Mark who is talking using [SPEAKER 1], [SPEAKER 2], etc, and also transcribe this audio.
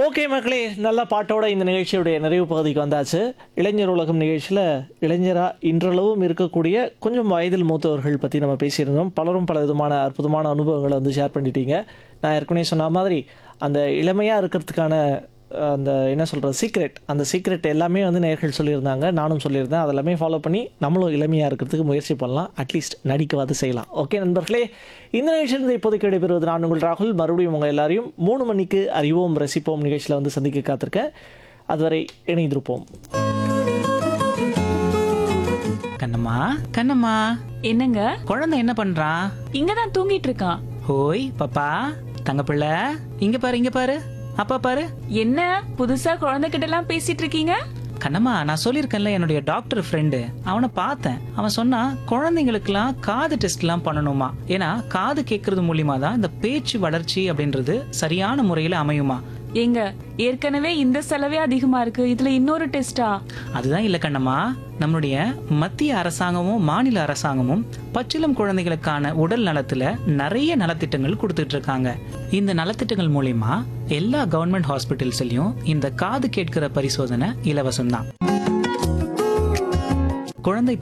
[SPEAKER 1] okay மக்களே நல்ல பாட்டோட இந்த நிகழ்ச்சியுடைய நிறைவு பகுதிக்கு வந்தாச்சு இளைஞர் உலகம் நிகழ்ச்சியில் இளைஞராக இன்றளவும் இருக்கக்கூடிய கொஞ்சம் வயதில் மூத்தவர்கள் பற்றி நம்ம பேசியிருந்தோம் பலரும் பல விதமான அற்புதமான அனுபவங்களை வந்து ஷேர் பண்ணிட்டீங்க நான் ஏற்கனவே சொன்ன மாதிரி அந்த இளமையாக இருக்கிறதுக்கான அஹ், அந்த என்ன சொல்கிறது சீக்ரெட் அந்த சீக்ரெட் எல்லாமே வந்து நேர்கள் சொல்லியிருந்தாங்க நானும் சொல்லியிருந்தேன் அதெல்லாமே ஃபாலோ பண்ணி நம்மளும் இளமையாக இருக்கிறதுக்கு முயற்சி பண்ணலாம் அட்லீஸ்ட் நடிக்கவாது செய்யலாம் ஓகே நண்பர்களே இந்த நிகழ்ச்சியிலிருந்து இப்போதைக்கு விடைபெறுவது நான் உங்கள் ராகுல் மறுபடியும் உங்கள் எல்லாரையும் மூணு மணிக்கு அறிவோம் ரசிப்போம் நிகழ்ச்சியில் வந்து சந்திக்க காத்திருக்கேன் அதுவரை இணைந்திருப்போம்
[SPEAKER 2] கண்ணம்மா கண்ணம்மா
[SPEAKER 3] என்னங்க
[SPEAKER 2] குழந்தை என்ன பண்றான்
[SPEAKER 3] இங்கதான் தூங்கிட்டு இருக்கான்
[SPEAKER 2] ஹோய் பாப்பா தங்கப்பிள்ளை இங்க பாரு இங்க பாரு அப்பா பாரு
[SPEAKER 3] என்ன புதுசா குழந்தைகிட்ட எல்லாம் பேசிட்டு இருக்கீங்க
[SPEAKER 2] கண்ணம்மா நான் சொல்லியிருக்கேன்ல என்னுடைய டாக்டர் ஃப்ரெண்டு அவனை பார்த்தேன் அவன் சொன்னா குழந்தைங்களுக்குலாம் காது டெஸ்ட்லாம் பண்ணணுமா ஏன்னா காது கேட்கறது மூலியமா தான் இந்த பேச்சு வளர்ச்சி அப்படின்றது சரியான முறையில் அமையுமா
[SPEAKER 3] ஏங்க ஏற்கனவே இந்த செலவே அதிகமா இருக்கு இதுல இன்னொரு டெஸ்டா
[SPEAKER 2] அதுதான் இல்லை கண்ணம்மா நம்மளுடைய மத்திய அரசாங்கமும் மாநில அரசாங்கமும் பச்சிளம் குழந்தைகளுக்கான உடல் நலத்துல நிறைய நலத்திட்டங்கள் கொடுத்துட்டு இருக்காங்க இந்த நலத்திட்டங்கள் மூலியமா எல்லா கவர்மெண்ட் ஹாஸ்பிட்டல்ஸ்லயும் இந்த காது கேட்கிற பரிசோதனை இலவசம்தான் குழந்தை